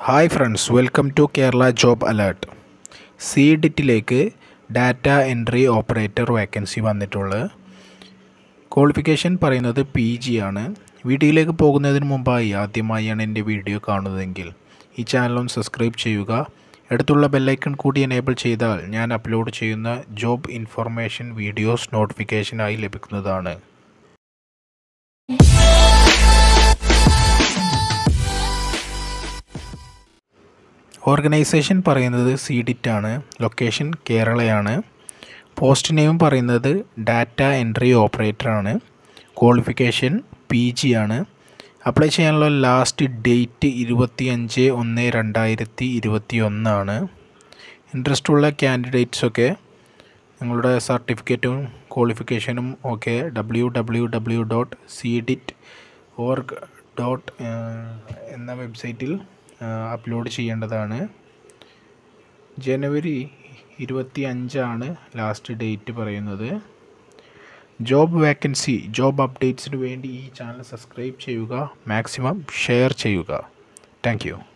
hi friends welcome to Kerala job alert C ഡിറ്റിലേക്ക് data entry operator vacancy വന്നിട്ടുള്ളത് qualification പറയുന്നത് P G ആണ് വീഡിയോയിലേക്ക് പോകുന്നതിന് മുമ്പായി ആദ്യമായാണ് എൻ്റെ വീഡിയോ കാണുന്നതെങ്കിൽ ഈ ചാനൽ ഒന്ന് സബ്സ്ക്രൈബ് ചെയ്യുക അടുത്തുള്ള ബെല്ലൈക്കൺ കൂടി എനേബിൾ ചെയ്താൽ ഞാൻ അപ്ലോഡ് ചെയ്യുന്ന ജോബ് ഇൻഫർമേഷൻ വീഡിയോസ് നോട്ടിഫിക്കേഷനായി ലഭിക്കുന്നതാണ് ഓർഗനൈസേഷൻ പറയുന്നത് സീഡിറ്റ് ആണ് ലൊക്കേഷൻ കേരളയാണ് പോസ്റ്റ് നെയിം പറയുന്നത് ഡാറ്റ എൻട്രി ഓപ്പറേറ്റർ ആണ് ക്വാളിഫിക്കേഷൻ പി ജി ആണ് അപ്ലൈ ചെയ്യാനുള്ള ലാസ്റ്റ് ഡേറ്റ് ഇരുപത്തി അഞ്ച് ഒന്ന് രണ്ടായിരത്തി ഇരുപത്തി ഒന്നാണ് ഇൻട്രസ്റ്റ് ഉള്ള ക്യാൻഡിഡേറ്റ്സൊക്കെ നിങ്ങളുടെ സർട്ടിഫിക്കറ്റും ക്വാളിഫിക്കേഷനും ഒക്കെ W W W dot C DIT org dot എന്ന വെബ്സൈറ്റിൽ അപ്ലോഡ് ചെയ്യേണ്ടതാണ് ജനുവരി ഇരുപത്തി അഞ്ചാണ് ലാസ്റ്റ് ഡേറ്റ് പറയുന്നത് ജോബ് വേക്കൻസി ജോബ് അപ്ഡേറ്റ്സിന് വേണ്ടി ഈ ചാനൽ സബ്സ്ക്രൈബ് ചെയ്യുക മാക്സിമം ഷെയർ ചെയ്യുക താങ്ക്